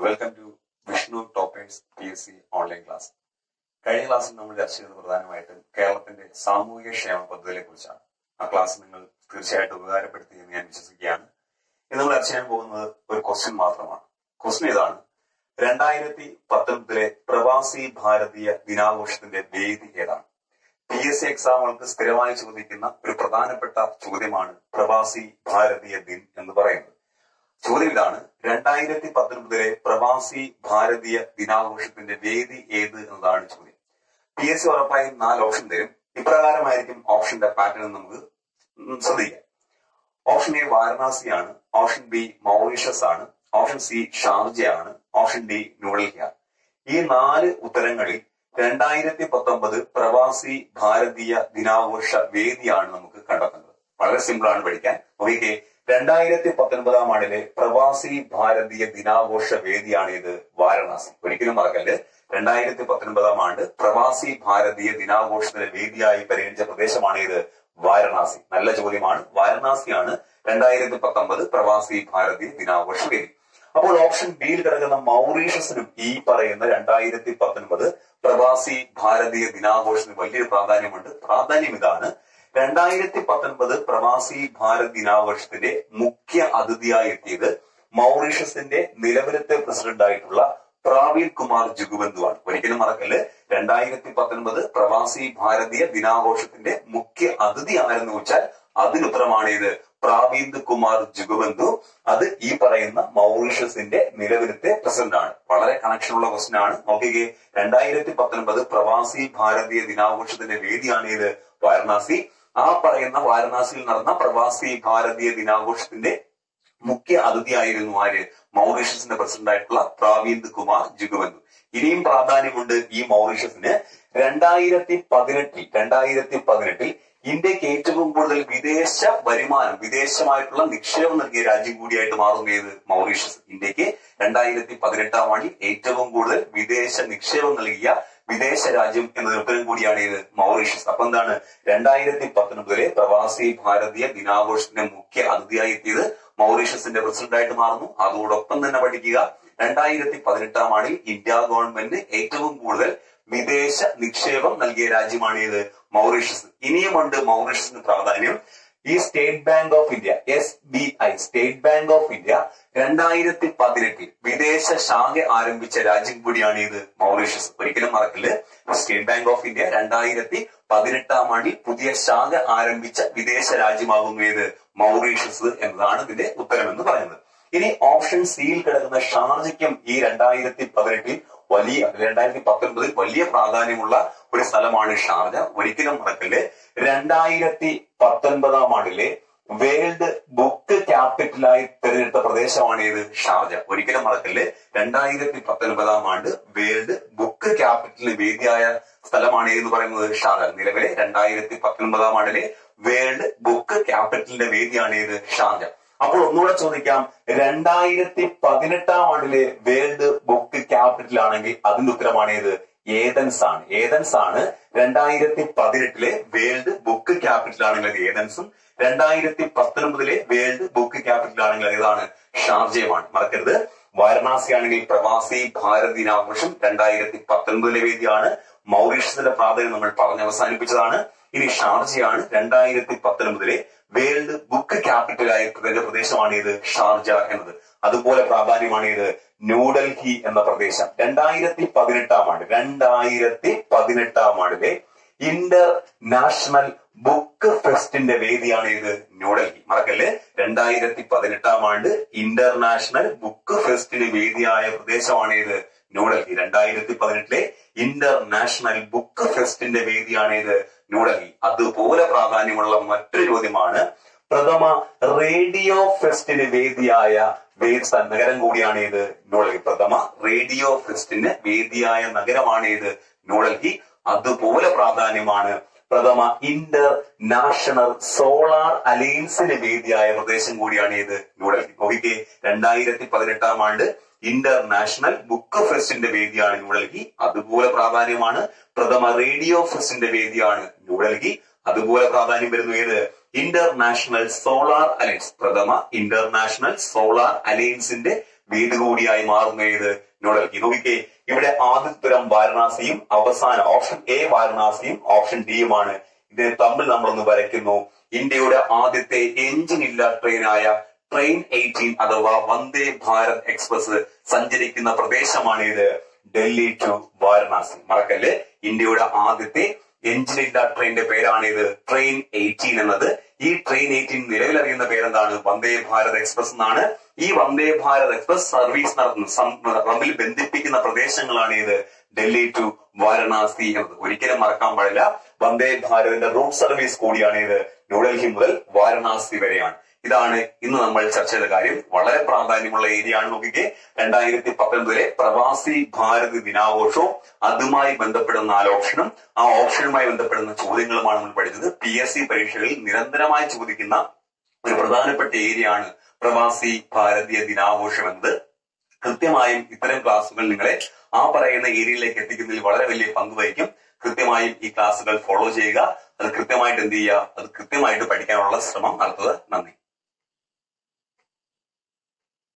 welcome to Vishnu toppers P S C online class കഴിഞ്ഞ ക്ലാസ്സിൽ നമ്മൾ ചർച്ച ചെയ്തത് പ്രധാനമായിട്ടും കേരളത്തിന്റെ സാമൂഹിക ക്ഷേമ പദ്ധതിയെ കുറിച്ചാണ് ആ ക്ലാസ് നിങ്ങൾ തീർച്ചയായിട്ടും ഉപകാരപ്പെടുത്തി എന്ന് ഞാൻ വിശ്വസിക്കുകയാണ് ഇന്ന് നമ്മൾ ചർച്ച ചെയ്യാൻ പോകുന്നത് ഒരു ക്വസ്റ്റ്യൻ മാത്രമാണ് ക്വസ്റ്റ്യൻ ഇതാണ് രണ്ടായിരത്തി പത്തൊൻപതിലെ പ്രവാസി ഭാരതീയ ദിനാഘോഷത്തിന്റെ വേദി ഏതാണ് പി എസ് സി എക്സാമുകൾക്ക് സ്ഥിരമായി ചോദിക്കുന്ന ഒരു പ്രധാനപ്പെട്ട ചോദ്യമാണ് പ്രവാസി ഭാരതീയ ദിൻ എന്ന് പറയുന്നത് ചോദ്യം ഇതാണ് രണ്ടായിരത്തി പത്തൊൻപതിലെ പ്രവാസി ഭാരതീയ ദിനാഘോഷത്തിന്റെ വേദി ഏത് എന്നതാണ് ചോദ്യം പി എസ് സി ഉറപ്പായും നാല് ഓപ്ഷൻ തരും ഇപ്രകാരമായിരിക്കും ഓപ്ഷന്റെ പാറ്റേൺ നമുക്ക് ഉം ശ്രദ്ധിക്കാം ഓപ്ഷൻ എ വാരണാസിയാണ് ഓപ്ഷൻ ബി മൗറീഷ്യസ് ആണ് ഓപ്ഷൻ സി ഷാർജയാണ് ഓപ്ഷൻ ഡി ന്യൂഡൽഹിയാണ് ഈ നാല് ഉത്തരങ്ങളിൽ രണ്ടായിരത്തി പത്തൊമ്പത് പ്രവാസി ഭാരതീയ ദിനാഘോഷ വേദിയാണ് നമുക്ക് കണ്ടെത്തേണ്ടത് വളരെ സിമ്പിൾ ആണ് പഠിക്കാൻ നോക്കിക്കേ രണ്ടായിരത്തി പത്തൊൻപതാം ആണ്ടിലെ പ്രവാസി ഭാരതീയ ദിനാഘോഷ വേദിയാണ് ഇത് വാരണാസി ഒരിക്കലും മറക്കല്ല് രണ്ടായിരത്തി പത്തൊൻപതാം ആണ്ട് പ്രവാസി ഭാരതീയ ദിനാഘോഷത്തിന്റെ വേദിയായി പരിഗണിച്ച പ്രദേശമാണ് ഇത് വാരണാസി നല്ല ചോദ്യമാണ് വാരണാസിയാണ് രണ്ടായിരത്തി പത്തൊമ്പത് പ്രവാസി ഭാരതീയ ദിനാഘോഷ വേദി അപ്പോൾ ഓപ്ഷൻ ബിയിൽ കിടക്കുന്ന മൗറീഷ്യസിനും ഈ പറയുന്ന രണ്ടായിരത്തി പത്തൊൻപത് പ്രവാസി ഭാരതീയ ദിനാഘോഷത്തിന് വലിയൊരു പ്രാധാന്യമുണ്ട് പ്രാധാന്യം ഇതാണ് രണ്ടായിരത്തി പത്തൊൻപത് പ്രവാസി ഭാരത് ദിനാഘോഷത്തിന്റെ മുഖ്യ അതിഥിയായി എത്തിയത് മൗറീഷ്യസിന്റെ നിലവിലത്തെ പ്രസിഡന്റ് ആയിട്ടുള്ള പ്രാവീൺ കുമാർ ജുഗുബന്ധുവാണ് ഒരിക്കലും മറക്കല് രണ്ടായിരത്തി പത്തൊൻപത് പ്രവാസി ഭാരതീയ ദിനാഘോഷത്തിന്റെ മുഖ്യ അതിഥി ആരെന്ന് വെച്ചാൽ അതിനുത്തരമാണ് ഇത് പ്രാവീന്ദ് കുമാർ ജുഗബന്ധു അത് ഈ പറയുന്ന മൗറീഷ്യസിന്റെ നിലവിലത്തെ പ്രസിഡന്റ് ആണ് വളരെ കണക്ഷൻ ഉള്ള ക്വസ്റ്റൻ ആണ് നോക്കിക്കേ രണ്ടായിരത്തി പത്തൊൻപത് പ്രവാസി ഭാരതീയ ദിനാഘോഷത്തിന്റെ വേദിയാണ് ഇത് വാരണാസി ആ പറയുന്ന വാരണാസിയിൽ നടന്ന പ്രവാസി ഭാരതീയ ദിനാഘോഷത്തിന്റെ മുഖ്യ അതിഥിയായിരുന്നു ആര് മൗറീഷ്യസിന്റെ പ്രസിഡന്റ് ആയിട്ടുള്ള പ്രാവീന്ദ് കുമാർ ജുഗബന്ധു ഇനിയും പ്രാധാന്യമുണ്ട് ഈ മൗറീഷ്യസിന് രണ്ടായിരത്തി പതിനെട്ടിൽ രണ്ടായിരത്തി പതിനെട്ടിൽ ഇന്ത്യക്ക് ഏറ്റവും കൂടുതൽ വിദേശ വരുമാനം വിദേശമായിട്ടുള്ള നിക്ഷേപം നൽകിയ രാജ്യം കൂടിയായിട്ട് മാറുന്ന ഏത് മൗറീഷ്യസ് ഇന്ത്യക്ക് രണ്ടായിരത്തി പതിനെട്ടാം ആണ്ടിൽ ഏറ്റവും കൂടുതൽ വിദേശ നിക്ഷേപം നൽകിയ വിദേശ രാജ്യം എന്നൊരു ഉത്തരം കൂടിയാണ് ഇത് മൗറീഷ്യസ് അപ്പൊ എന്താണ് രണ്ടായിരത്തി പത്തൊൻപതിലെ പ്രവാസി ഭാരതീയ ദിനാഘോഷത്തിന്റെ മുഖ്യ അതിഥിയായി എത്തിയത് മൗറീഷ്യസിന്റെ പ്രസിഡന്റ് ആയിട്ട് മാറുന്നു അതോടൊപ്പം തന്നെ പഠിക്കുക രണ്ടായിരത്തി പതിനെട്ടാം ആണ്ടിൽ ഇന്ത്യ ഗവൺമെന്റ് ഏറ്റവും കൂടുതൽ വിദേശ നിക്ഷേപം നൽകിയ രാജ്യമാണ് ഇത് മൗറീഷ്യസ് ഇനിയുമുണ്ട് മൗറീഷ്യസിന് പ്രാധാന്യം ഈ State Bank of India S B I State Bank of India രണ്ടായിരത്തി പതിനെട്ടിൽ വിദേശ ശാഖ ആരംഭിച്ച രാജ്യം കൂടിയാണ് ഇത് മൗറീഷ്യസ് ഒരിക്കലും മറക്കില്ല സ്റ്റേറ്റ് ബാങ്ക് ഓഫ് ഇന്ത്യ രണ്ടായിരത്തി പതിനെട്ടാം ആണ്ടിൽ പുതിയ ശാഖ ആരംഭിച്ച വിദേശ രാജ്യമാകുന്നു ഏത് മൗറീഷ്യസ് എന്നതാണ് ഇതിന്റെ ഉത്തരം എന്ന് പറയുന്നത് ഇനി ഓപ്ഷൻ സിയിൽ കിടക്കുന്ന ഷാർജയ്ക്കും ഈ രണ്ടായിരത്തി പതിനെട്ടിൽ വലിയ രണ്ടായിരത്തി പത്തൊൻപതിൽ വലിയ പ്രാധാന്യമുള്ള ഒരു സ്ഥലമാണ് ഷാർജ ഒരിക്കലും മറക്കല് രണ്ടായിരത്തി പത്തൊൻപതാം ആണ്ടിലെ വേൾഡ് ബുക്ക് ക്യാപിറ്റലായി തിരഞ്ഞെടുത്ത പ്രദേശമാണ് ഇത് ഷാർജ ഒരിക്കലും മറക്കല് രണ്ടായിരത്തി പത്തൊൻപതാം ആണ്ട് വേൾഡ് ബുക്ക് ക്യാപിറ്റലിന് വേദിയായ സ്ഥലമാണ് ഏതെന്ന് പറയുന്നത് ഷാർജ നിലവിലെ രണ്ടായിരത്തി പത്തൊൻപതാം ആണ്ടിലെ വേൾഡ് ബുക്ക് ക്യാപിറ്റലിന്റെ വേദിയാണ് ഇത് ഷാർജ അപ്പോൾ ഒന്നുകൂടെ ചോദിക്കാം രണ്ടായിരത്തി പതിനെട്ടാം ആണ്ടിലെ വേൾഡ് ബുക്ക് ക്യാപിറ്റൽ ആണെങ്കിൽ അതിന്റെ ഉത്തരമാണ് ഏത് ഏതൻസ് ആണ് ഏതൻസ് ആണ് രണ്ടായിരത്തി പതിനെട്ടിലെ വേൾഡ് ബുക്ക് ക്യാപിറ്റൽ ആണെങ്കിൽ അത് ഏതൻസും രണ്ടായിരത്തി പത്തൊൻപതിലെ വേൾഡ് ബുക്ക് ക്യാപിറ്റൽ ആണെങ്കിൽ ഏതാണ് ഷാർജയുമാണ് മറക്കരുത് വാരണാസി ആണെങ്കിൽ പ്രവാസി ഭാരത് ദിനാഘോഷം രണ്ടായിരത്തി പത്തൊൻപതിലെ വേദിയാണ് മൗറീഷ്യസിന്റെ പ്രാധാന്യം നമ്മൾ പറഞ്ഞ് അവസാനിപ്പിച്ചതാണ് ഇനി ഷാർജയാണ് രണ്ടായിരത്തി പത്തൊൻപതിലെ വേൾഡ് ബുക്ക് ക്യാപിറ്റലായ പ്രദേശമാണ് ഇത് ഷാർജ എന്നത് അതുപോലെ പ്രാധാന്യമാണ് ഇത് ന്യൂഡൽഹി എന്ന പ്രദേശം രണ്ടായിരത്തി പതിനെട്ടാം ആണ്ട് രണ്ടായിരത്തി പതിനെട്ടാം ആണ്ടിലെ ഇന്റർ നാഷണൽ ബുക്ക് ഫെസ്റ്റിന്റെ വേദിയാണ് ഇത് ന്യൂഡൽഹി മറക്കല്ലേ രണ്ടായിരത്തി പതിനെട്ടാം ആണ്ട് ഇന്റർനാഷണൽ ബുക്ക് ഫെസ്റ്റിന് വേദിയായ പ്രദേശമാണ് ഇത് ന്യൂഡൽഹി രണ്ടായിരത്തി പതിനെട്ടിലെ ഇന്റർനാഷണൽ ബുക്ക് ഫെസ്റ്റിന്റെ വേദിയാണ് ഇത് ന്യൂഡൽഹി അതുപോലെ പ്രാധാന്യമുള്ള മറ്റൊരു ചോദ്യമാണ് പ്രഥമ റേഡിയോ ഫെസ്റ്റിന് വേദിയായ വേദ നഗരം കൂടിയാണ് ഇത് ന്യൂഡൽഹി പ്രഥമ റേഡിയോ ഫെസ്റ്റിന് വേദിയായ നഗരമാണ് ഇത് ന്യൂഡൽഹി അതുപോലെ പ്രാധാന്യമാണ് പ്രഥമ ഇന്റർ നാഷണൽ സോളാർ അലയൻസിന് വേദിയായ പ്രദേശം കൂടിയാണ് ഇത് ന്യൂഡൽഹി നോക്കിക്കേ രണ്ടായിരത്തി പതിനെട്ടാം ആണ്ട് ഇന്റർനാഷണൽ ബുക്ക് ഫെസ്റ്റിന്റെ വേദിയാണ് ന്യൂഡൽഹി അതുപോലെ പ്രാധാന്യമാണ് പ്രഥമ റേഡിയോ ഫെസ്റ്റിന്റെ വേദിയാണ് ന്യൂഡൽഹി അതുപോലെ പ്രാധാന്യം വരുന്നു ഏത് ഇന്റർനാഷണൽ സോളാർ അലയൻസ് പ്രഥമ ഇന്റർനാഷണൽ സോളാർ അലയൻസിന്റെ വേദി കൂടിയായി മാറുന്ന ഏത് ന്യൂഡൽഹി നോക്കിക്കേ ഇവിടെ ആദ്യത്തുരം വാരണാസിയും അവസാന ഓപ്ഷൻ എ വാരണാസിയും ഓപ്ഷൻ ഡിയുമാണ് ഇതിനെ തമ്മിൽ നമ്മളൊന്ന് വരയ്ക്കുന്നു ഇന്ത്യയുടെ ആദ്യത്തെ എഞ്ചിൻ ഇല്ല ട്രെയിനായ ട്രെയിൻ എയ്റ്റീൻ അഥവാ വന്ദേ ഭാരത് എക്സ്പ്രസ് സഞ്ചരിക്കുന്ന പ്രദേശമാണ് ഇത് ഡൽഹി ടു വാരണാസി മറക്കല്ല് ഇന്ത്യയുടെ ആദ്യത്തെ എഞ്ചിൻ ഇല്ല ട്രെയിനിന്റെ പേരാണ് ഇത് ട്രെയിൻ എയ്റ്റീൻ എന്നത് ഈ ട്രെയിൻ എയ്റ്റീൻ നിലവിൽ അറിയുന്ന പേരെന്താണ് വന്ദേ ഭാരത് എക്സ്പ്രസ് എന്നാണ് ഈ വന്ദേ ഭാരത് എക്സ്പ്രസ് സർവീസ് നടത്തുന്ന സം- തമ്മിൽ ബന്ധിപ്പിക്കുന്ന പ്രദേശങ്ങളാണ് ഇത് ഡൽഹി ടു വാരണാസി എന്നത് ഒരിക്കലും മറക്കാൻ പാടില്ല വന്ദേ ഭാരതിന്റെ റൂട്ട് സർവീസ് കൂടിയാണ് ഇത് ന്യൂഡൽഹി മുതൽ വാരണാസി വരെയാണ് ഇതാണ് ഇന്ന് നമ്മൾ ചർച്ച ചെയ്ത കാര്യം വളരെ പ്രാധാന്യമുള്ള ഏരിയ ആണ് നോക്കിക്കേ രണ്ടായിരത്തി പത്തൊൻപതിലെ പ്രവാസി ഭാരത് ദിനാഘോഷവും അതുമായി ബന്ധപ്പെടുന്ന നാല് ഓപ്ഷനും ആ ഓപ്ഷനുമായി ബന്ധപ്പെടുന്ന ചോദ്യങ്ങളുമാണ് നമ്മൾ പഠിച്ചത് പി എസ് സി പരീക്ഷകളിൽ നിരന്തരമായി ചോദിക്കുന്ന ഒരു പ്രധാനപ്പെട്ട ഏരിയ ആണ് പ്രവാസി ഭാരതീയ ദിനാഘോഷം എന്നത് കൃത്യമായും ഇത്തരം ക്ലാസ്സുകൾ നിങ്ങളെ ആ പറയുന്ന ഏരിയയിലേക്ക് എത്തിക്കുന്നതിൽ വളരെ വലിയ പങ്ക് വഹിക്കും കൃത്യമായും ഈ ക്ലാസ്സുകൾ ഫോളോ ചെയ്യുക അത് കൃത്യമായിട്ട് എന്ത് ചെയ്യുക അത് കൃത്യമായിട്ട് പഠിക്കാനുള്ള ശ്രമം നടത്തുക നന്ദി